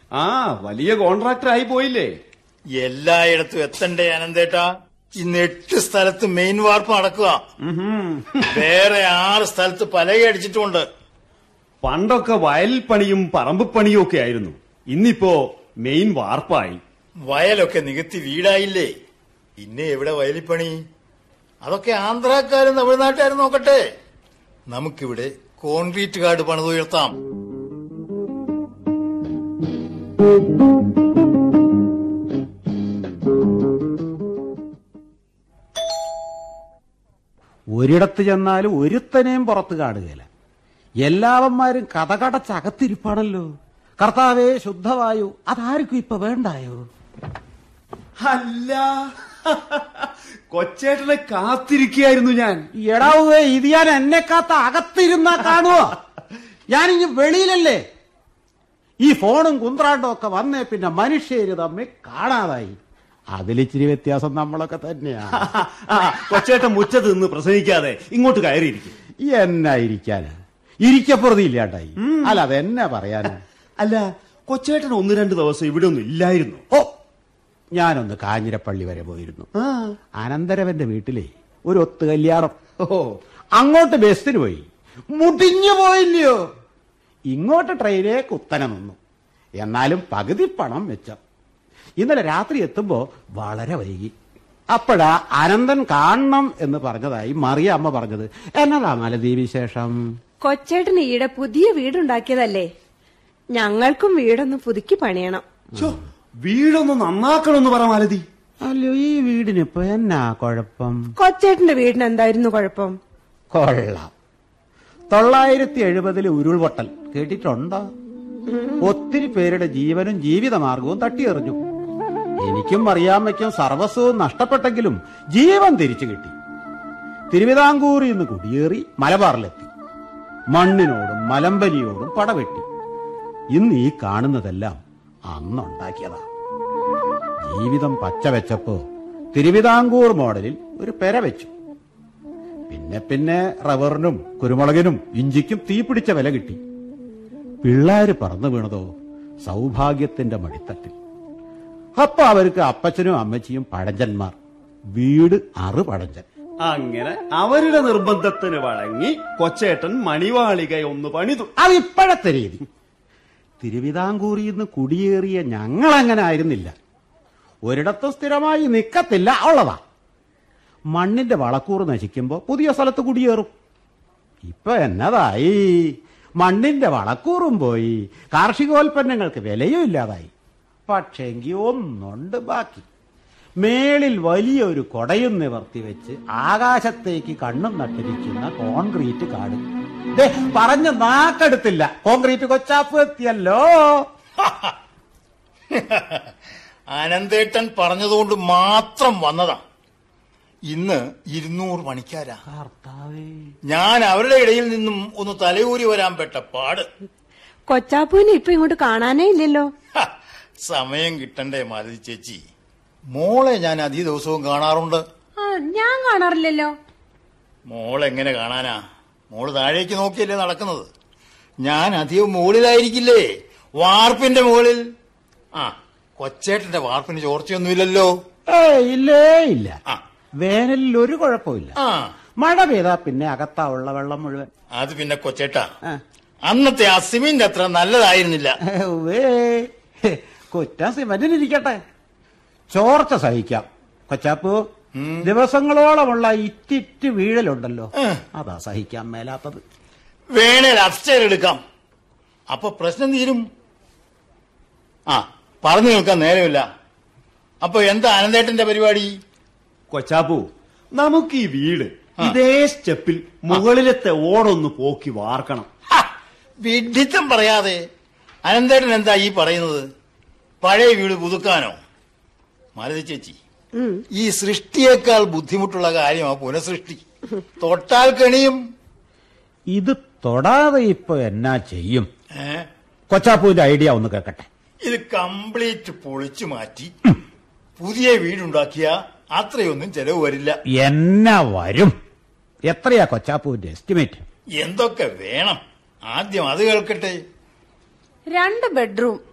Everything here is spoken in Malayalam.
ആ വലിയ കോൺട്രാക്ടർ ആയി പോയില്ലേ എല്ലായിടത്തും എത്തണ്ടേ അനന്തേട്ടാ ഇന്ന് എട്ട് സ്ഥലത്ത് മെയിൻ വാർപ്പ് നടക്കുക ഉഹും. വേറെ ആറ് സ്ഥലത്ത് പലകയടിച്ചിട്ടുമുണ്ട് പണ്ടൊക്കെ വയൽ പണിയും പറമ്പ് പണിയും ഒക്കെ ആയിരുന്നു ഇന്നിപ്പോ മെയിൻ വാർപ്പായി വയലൊക്കെ നികത്തി വീടായില്ലേ പിന്നെ എവിടെ വയലിപ്പണി അതൊക്കെ ആന്ധ്രാക്കാരും തമിഴ്നാട്ടുകാരും നോക്കട്ടെ നമുക്കിവിടെ കോൺക്രീറ്റ് കാർഡ് പണിതുയർത്താം ഒരിടത്ത് ചെന്നാലും ഒരുത്തനെയും പുറത്ത് കാണുകയില്ല എല്ലാവന്മാരും കഥകടച്ചകത്തിരിപ്പാണല്ലോ കർത്താവേ ശുദ്ധവായു അതാർക്കും ഇപ്പൊ വേണ്ടായോ അല്ല കൊച്ചേട്ടനെ കാത്തിരിക്കുകയായിരുന്നു ഞാൻ എടാവേ ഇത് ഞാൻ എന്നെ കാത്ത അകത്തിരുന്നാ കാണുവോ ഞാനിങ്ങ് വെളിയിലല്ലേ ഈ ഫോണും കുന്ത്രാണ്ടും ഒക്കെ വന്നേ പിന്നെ മനുഷ്യര് തമ്മിൽ കാണാതായി അതിലിച്ചിരി വ്യത്യാസം നമ്മളൊക്കെ തന്നെയാ ആ, കൊച്ചേട്ടൻ മുറ്റത്ത് നിന്ന് പ്രസംഗിക്കാതെ ഇങ്ങോട്ട് കയറിയിരിക്കും എന്നാ ഇരിക്കാന് ഇരിക്കപ്പുറതി ഇല്ലാണ്ടായി അല്ല അതെന്നാ പറയാനാ അല്ല കൊച്ചേട്ടൻ ഒന്ന് രണ്ട് ദിവസം ഇവിടെ ഒന്നും ഇല്ലായിരുന്നു ഓ ഞാനൊന്ന് കാഞ്ഞിരപ്പള്ളി വരെ പോയിരുന്നു ആ അനന്തരവന്റെ വീട്ടിലെ ഒരു ഒത്തു കല്യാണം ഓ അങ്ങോട്ട് ബസ്സിന് പോയി മുടിഞ്ഞു പോയില്ലയോ ഇങ്ങോട്ട് ട്രെയിനെ കുത്തനെ നിന്നു എന്നാലും പകുതി പണം വെച്ചം ഇന്നലെ രാത്രി എത്തുമ്പോ വളരെ വൈകി അപ്പോഴാ അനന്തൻ കാണണം എന്ന് പറഞ്ഞതായി മറിയ അമ്മ പറഞ്ഞത് എന്നതാ മലതി വിശേഷം കൊച്ചേട്ടന് ഈടെ പുതിയ വീടുണ്ടാക്കിയതല്ലേ ഞങ്ങൾക്കും വീടൊന്ന് പുതുക്കി പണിയണം ഛോ, വീടൊന്ന് നന്നാക്കണമെന്ന് പറ മാലതി അല്ലയോ ഈ വീടിനിപ്പോ എന്നാ കുഴപ്പം കൊച്ചേട്ടന്റെ വീടിന് എന്തായിരുന്നു കുഴപ്പം കൊള്ളാം തൊള്ളായിരത്തി എഴുപതിലെ ഉരുൾപൊട്ടൽ കേട്ടിട്ടുണ്ടോ ഒത്തിരി പേരുടെ ജീവനും ജീവിതമാർഗവും തട്ടിയെറിഞ്ഞു എനിക്കും അറിയാമ്മയ്ക്കും സർവസ്വവും നഷ്ടപ്പെട്ടെങ്കിലും ജീവൻ തിരിച്ചു കിട്ടി തിരുവിതാംകൂറിൽ നിന്ന് കുടിയേറി മലബാറിലെത്തി മണ്ണിനോടും മലമ്പനിയോടും പടവെട്ടി ഇന്ന് ഈ കാണുന്നതെല്ലാം അന്നുണ്ടാക്കിയതാ ജീവിതം പച്ചവെച്ചപ്പോ തിരുവിതാംകൂർ മോഡലിൽ ഒരു പെര വെച്ചു പിന്നെ പിന്നെ റബ്ബറിനും കുരുമുളകിനും ഇഞ്ചിക്കും തീ പിടിച്ച വില കിട്ടി പിള്ളേര് പറന്നു വീണതോ സൗഭാഗ്യത്തിന്റെ മടിത്തട്ടിൽ അപ്പൊ അവർക്ക് അപ്പച്ചനും അമ്മച്ചിയും പഴഞ്ചന്മാർ വീട് അറു പഴഞ്ചൻ അങ്ങനെ അവരുടെ നിർബന്ധത്തിന് വഴങ്ങി കൊച്ചേട്ടൻ മണിവാളിക ഒന്ന് പണിതു അത് ഇപ്പോഴത്തെ രീതി തിരുവിതാംകൂറിൽ നിന്ന് കുടിയേറിയ ഞങ്ങളങ്ങനെ ആയിരുന്നില്ല ഒരിടത്തും സ്ഥിരമായി നിക്കത്തില്ല ഉള്ളതാ മണ്ണിന്റെ വളക്കൂറ് നശിക്കുമ്പോ പുതിയ സ്ഥലത്ത് കുടിയേറും ഇപ്പൊ എന്നതായി മണ്ണിന്റെ വളക്കൂറും പോയി കാർഷികോൽപ്പന്നങ്ങൾക്ക് വിലയും ഇല്ലാതായി പക്ഷെങ്കി ഒന്നുണ്ട് ബാക്കി മേളിൽ വലിയൊരു കൊടയും നിവർത്തി വെച്ച് ആകാശത്തേക്ക് കണ്ണും നട്ടിരിക്കുന്ന കോൺക്രീറ്റ് കാട് ദേ പറഞ്ഞ് നാക്കെടുത്തില്ല കോൺക്രീറ്റ് കൊച്ചാപ്പ് എത്തിയല്ലോ അനന്തേട്ടൻ പറഞ്ഞതുകൊണ്ട് മാത്രം വന്നതാ ഇന്ന് ഇരുന്നൂറ് പണിക്കാരാ കർത്താവേ ഞാൻ അവരുടെ ഇടയിൽ നിന്നും ഒന്ന് തലയൂരി വരാൻ പെട്ട പാട് കൊച്ചാപ്പൂവിനെ ഇപ്പൊ ഇങ്ങോട്ട് കാണാനേ ഇല്ലല്ലോ ഹ, സമയം കിട്ടണ്ടേ മാലതി ചേച്ചി മോളെ ഞാൻ അധിക ദിവസവും കാണാറുണ്ട് ആ, ഞാൻ കാണാറില്ലല്ലോ മോൾ എങ്ങനെ കാണാനാ മോള് താഴേക്ക് നോക്കിയല്ലേ നടക്കുന്നത് ഞാൻ അധികം മുകളിലായിരിക്കില്ലേ വാർപ്പിന്റെ മുകളിൽ ആ കൊച്ചേട്ടന്റെ വാർപ്പിന് ചോർച്ചയൊന്നുമില്ലല്ലോ ഏ ഇല്ലേ ഇല്ല ആ വേനലിൽ ഒരു കുഴപ്പമില്ല ആ മഴ പെയ്താ പിന്നെ അകത്താ ഉള്ള വെള്ളം മുഴുവൻ അത് പിന്നെ കൊച്ചേട്ടാ ആ. അന്നത്തെ ആ സിമെന്റ് അത്ര നല്ലതായിരുന്നില്ല ഏ, ഉവ്വേ. കുറ്റം സിമന്റിനിരിക്കട്ടെ ചോർച്ച സഹിക്കാം കൊച്ചാപ്പു ദിവസങ്ങളോളമുള്ള ഇറ്റിറ്റ് വീഴലുണ്ടല്ലോ ഏ. അതാ സഹിക്കാൻ മേലാത്തത് വേണേൽ അപ്സ്റ്റേർ എടുക്കാം അപ്പൊ പ്രശ്നം തീരും ആ പറഞ്ഞു നിൽക്കാൻ നേരമില്ല അപ്പൊ എന്താ അനന്തേട്ടന്റെ പരിപാടി കൊച്ചാപ്പു നമുക്ക് ഈ വീട് ഇതേ സ്റ്റെപ്പിൽ മുകളിലത്തെ ഓടൊന്ന് പോക്കി വാർക്കണം ഹ, വിഡ്ഢിത്തം പറയാതെ അനന്തേട്ടൻ എന്താ ഈ പറയുന്നത് പഴയ വീട് പുതുക്കാനോ മാലതി ചേച്ചി ഉം. ഈ സൃഷ്ടിയേക്കാൾ ബുദ്ധിമുട്ടുള്ള കാര്യമാണ് പുനഃസൃഷ്ടി തൊട്ടാൽ കണിയും ഇത് തൊടാതെ ഇപ്പൊ എന്നാ ചെയ്യും ഏ? കൊച്ചാപ്പുവിന്റെ ഐഡിയ ഒന്ന് കേൾക്കട്ടെ ഇത് കംപ്ലീറ്റ് പൊളിച്ചു മാറ്റി പുതിയ വീടുണ്ടാക്കിയ അത്രയൊന്നും ചെലവ് വരില്ല എന്നാ വരും എത്രയാ കൊച്ചാപ്പുവിന്റെ എസ്റ്റിമേറ്റ് എന്തൊക്കെ വേണം ആദ്യം അത് കേൾക്കട്ടെ രണ്ട് ബെഡ്റൂം